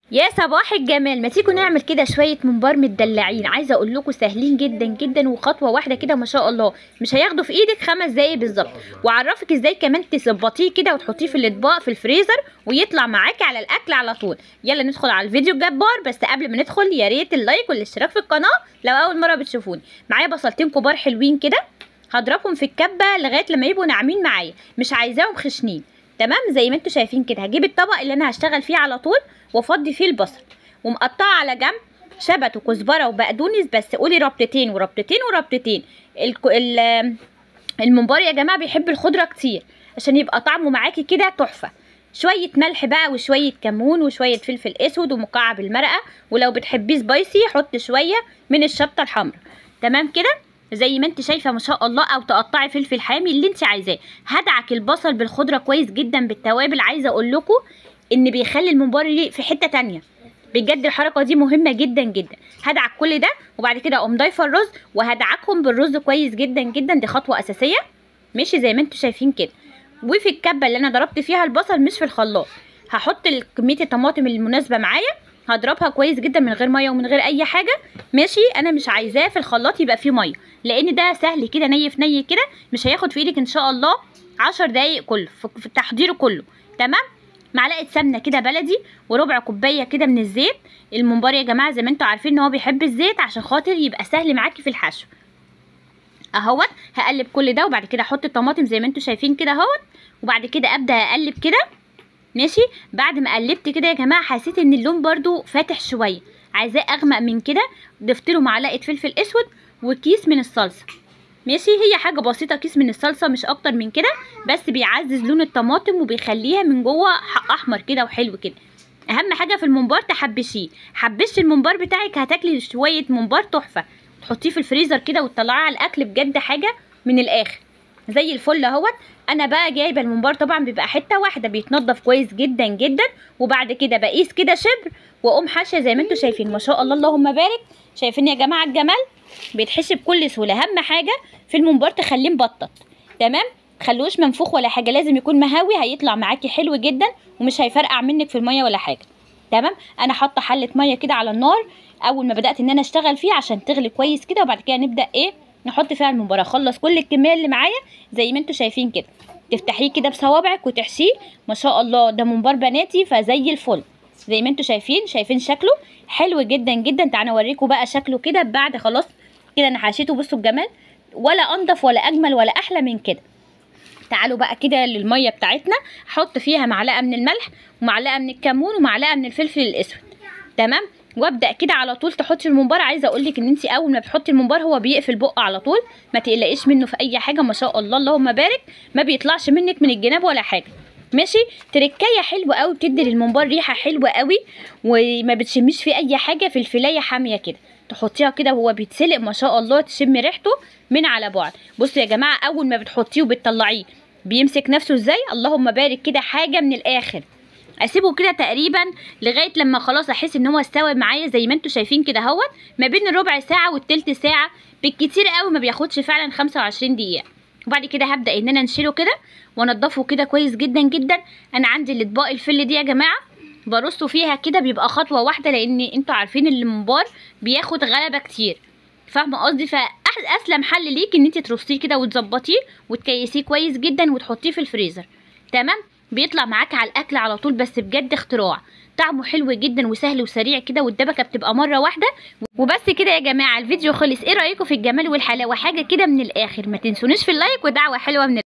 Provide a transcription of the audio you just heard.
يا صباح الجمال ما تيجوا نعمل كده شويه ممبار متدلعين عايزه اقول لكم سهلين جدا جدا وخطوه واحده كده ما شاء الله مش هياخدوا في ايدك خمس دقايق بالظبط واعرفك ازاي كمان تظبطيه كده وتحطيه في الاطباق في الفريزر ويطلع معاكي على الاكل على طول يلا ندخل على الفيديو الجبار بس قبل ما ندخل يا ريت اللايك والاشتراك في القناه لو اول مره بتشوفوني معايا بصلتين كبار حلوين كده هضربهم في الكبه لغايه لما يبقوا ناعمين معايا مش عايزاهم خشنين تمام زي ما انتم شايفين كده هجيب الطبق اللي انا هشتغل فيه على طول وافضي فيه البصل ومقطعه على جنب شبت وكزبره وبقدونس بس قولي ربطتين وربطتين وربطتين الك... ال... الممبار يا جماعه بيحب الخضره كتير عشان يبقى طعمه معاكي كده تحفه شويه ملح بقى وشويه كمون وشويه فلفل اسود ومكعب المرقه ولو بتحبيه سبايسي حط شويه من الشطه الحمراء تمام كده زي ما انت شايفه ما شاء الله او تقطعي فلفل حامي اللي انت عايزاه هدعك البصل بالخضره كويس جدا بالتوابل عايزه اقول لكم ان بيخلي الممبار في حته تانية بجد الحركه دي مهمه جدا جدا هدعك كل ده وبعد كده اقوم ضايفه الرز وهدعكهم بالرز كويس جدا جدا دي خطوه اساسيه ماشي زي ما انتم شايفين كده وفي الكبه اللي انا ضربت فيها البصل مش في الخلاط هحط كميه الطماطم المناسبه معايا هضربها كويس جدا من غير ميه ومن غير اي حاجه ماشي انا مش عايزاه في الخلاط يبقى فيه ميه لان ده سهل كده ني في ني كده مش هياخد في ايدك ان شاء الله عشر دقايق كله في تحضيره كله تمام معلقه سمنه كده بلدي وربع كوبايه كده من الزيت الممبار يا جماعه زي ما انتم عارفين ان هو بيحب الزيت عشان خاطر يبقى سهل معاكي في الحشو اهوت هقلب كل ده وبعد كده احط الطماطم زي ما انتم شايفين كده اهوت وبعد كده ابدا اقلب كده ماشي بعد ما قلبت كده يا جماعه حسيت ان اللون برده فاتح شويه عايزاه اغمق من كده ضفت له معلقه فلفل اسود وكيس من الصلصه ماشي هي حاجه بسيطه كيس من الصلصه مش اكتر من كده بس بيعزز لون الطماطم وبيخليها من جوه احمر كده وحلو كده اهم حاجه في الممبار تحبشيه حبشت الممبار بتاعك هتاكلي شويه ممبار تحفه تحطيه في الفريزر كده وتطلعيه على الاكل بجد حاجه من الاخر زي الفل اهوت انا بقى جايبه الممبار طبعا بيبقى حته واحده بيتنضف كويس جدا جدا وبعد كده بقيس كده شبر واقوم حاشيه زي ما انتم شايفين ما شاء الله اللهم بارك شايفين يا جماعه الجمال بيتحشي بكل سهوله اهم حاجه في الممبار تخليه مبطط تمام خلوش منفوخ ولا حاجه لازم يكون مهوي هيطلع معاكي حلو جدا ومش هيفرقع منك في الميه ولا حاجه تمام انا حاطه حله ميه كده على النار اول ما بدات ان انا اشتغل فيه عشان تغلي كويس كده وبعد كده نبدا ايه نحط فيها الممبار اخلص كل الكميه اللي معايا زي ما انتم شايفين كده تفتحيه كده بصوابعك وتحشيه ما شاء الله ده ممبار بناتي فزي الفل زي ما انتم شايفين شايفين شكله حلو جدا جدا تعالوا اوريكم بقى شكله كده بعد خلاص كده انا حشيته بصوا الجمال ولا انضف ولا اجمل ولا احلى من كده تعالوا بقى كده للميه بتاعتنا احط فيها معلقه من الملح ومعلقه من الكمون ومعلقه من الفلفل الاسود تمام وابدا كده على طول تحطي الممبار عايزه اقول لك ان انت اول ما بتحطي الممبار هو بيقفل بقه على طول ما تقلقيش منه في اي حاجه ما شاء الله اللهم بارك ما بيطلعش منك من الجناب ولا حاجه ماشي تركايه حلوه قوي بتدي للممبار ريحه حلوه قوي وما بتشميش فيه اي حاجه في الفلايه حاميه كده تحطيها كده وهو بيتسلق ما شاء الله تشمي ريحته من على بعد بصوا يا جماعه اول ما بتحطيه وبتطلعيه بيمسك نفسه ازاي اللهم بارك كده حاجه من الاخر اسيبه كده تقريبا لغايه لما خلاص احس ان هو استوى معايا زي ما انتم شايفين كده اهوت ما بين الربع ساعه والتلت ساعه بالكتير قوي ما بياخدش فعلا 25 دقيقه وبعد كده هبدا ان انا انشله كده وانضفه كده كويس جدا جدا انا عندي الاطباق الفل دي يا جماعه برصه فيها كده بيبقى خطوه واحده لان انتوا عارفين الممبار بياخد غلبه كتير فاهمه قصدي فاسلم حل ليك ان انت ترصيه كده وتظبطيه وتكيسيه كويس جدا وتحطيه في الفريزر تمام بيطلع معاك على الاكل على طول بس بجد اختراع طعمه حلو جدا وسهل وسريع كده والدبكه بتبقى مره واحده وبس كده يا جماعه الفيديو خلص ايه رايكم في الجمال والحلاوه حاجه كده من الاخر ما تنسونيش في اللايك ودعوه حلوه من